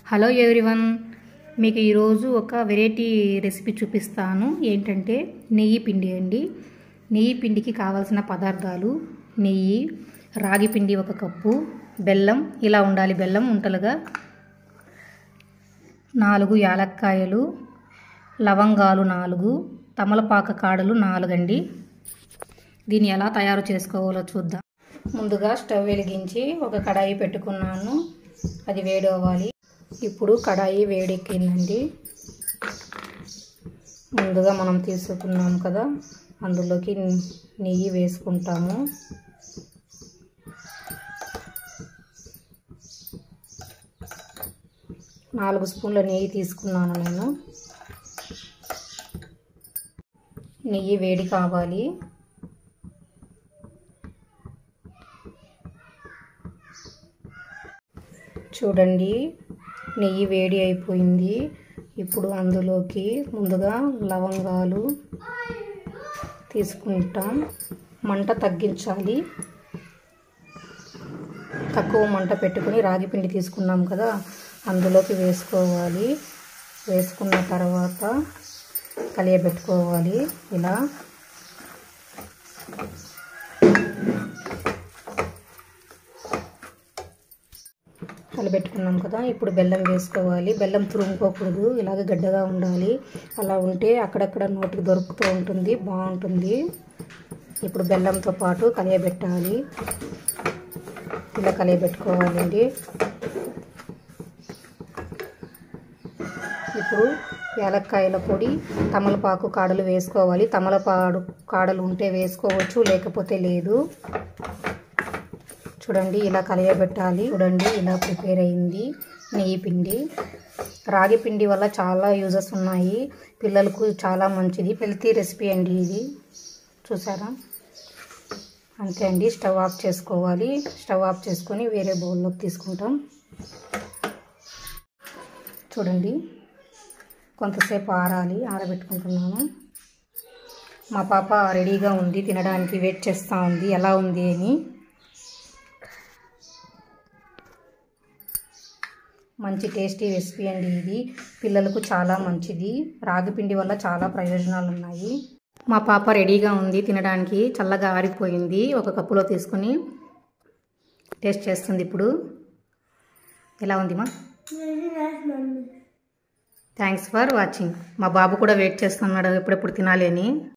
hello everyone మీకు ఈరోజు ఒక వెరైటీ రెసిపీ చూపిస్తాను ఏంటంటే నెయ్యి పిండి అండి నెయ్యి పిండికి కావాల్సిన పదార్థాలు నెయ్యి రాగి పిండి ఒక కప్పు బెల్లం ఇలా ఉండాలి బెల్లం ఉంటలుగా నాలుగు యాలక్కాయలు లవంగాలు నాలుగు తమలపాక కాడలు నాలుగండి దీన్ని ఎలా తయారు చేసుకోవాలో చూద్దాం ముందుగా స్టవ్ వెలిగించి ఒక కడాయి పెట్టుకున్నాను అది వేడి అవ్వాలి ఇప్పుడు కడాయి వేడెక్కిందండి ముందుగా మనం తీసుకున్నాం కదా అందులోకి నెయ్యి వేసుకుంటాము నాలుగు స్పూన్ల నెయ్యి తీసుకున్నాను నేను నెయ్యి వేడి కావాలి చూడండి నెయ్యి వేడి అయిపోయింది ఇప్పుడు అందులోకి ముందుగా లవంగాలు తీసుకుంటాం మంట తగ్గించాలి తక్కువ మంట పెట్టుకొని రాగి పిండి తీసుకున్నాం కదా అందులోకి వేసుకోవాలి వేసుకున్న తర్వాత కలియబెట్టుకోవాలి ఇలా కలిపెట్టుకున్నాం కదా ఇప్పుడు బెల్లం వేసుకోవాలి బెల్లం తురుముకోకూడదు ఇలాగ గడ్డగా ఉండాలి అలా ఉంటే అక్కడక్కడ నోటికి దొరుకుతూ ఉంటుంది బాగుంటుంది ఇప్పుడు బెల్లంతో పాటు కలియబెట్టాలి ఇలా కలియబెట్టుకోవాలండి ఇప్పుడు యాలక్కాయల పొడి తమలపాకు కాడలు వేసుకోవాలి తమలపాడు కాడలు ఉంటే వేసుకోవచ్చు లేకపోతే లేదు చూడండి ఇలా కలియబెట్టాలి చూడండి ఇలా ప్రిపేర్ అయింది నెయ్యి పిండి రాగి పిండి వల్ల చాలా యూజెస్ ఉన్నాయి పిల్లలకు చాలా మంచిది హెల్తీ రెసిపీ అండి ఇది చూసారా అంతే అండి స్టవ్ ఆఫ్ చేసుకోవాలి స్టవ్ ఆఫ్ చేసుకొని వేరే బౌల్లోకి తీసుకుంటాం చూడండి కొంతసేపు ఆరాలి ఆరబెట్టుకుంటున్నాను మా పాప రెడీగా ఉంది తినడానికి వెయిట్ చేస్తూ ఉంది ఎలా ఉంది అని మంచి టేస్టీ రెసిపీ అండి ఇది పిల్లలకు చాలా మంచిది రాగి పిండి వల్ల చాలా ప్రయోజనాలు ఉన్నాయి మా పాప రెడీగా ఉంది తినడానికి చల్లగా ఆరిపోయింది ఒక కప్పులో తీసుకొని టేస్ట్ చేస్తుంది ఇప్పుడు ఎలా ఉంది మా థ్యాంక్స్ ఫర్ వాచింగ్ మా బాబు కూడా వెయిట్ చేస్తున్నాడు ఎప్పుడెప్పుడు తినాలి అని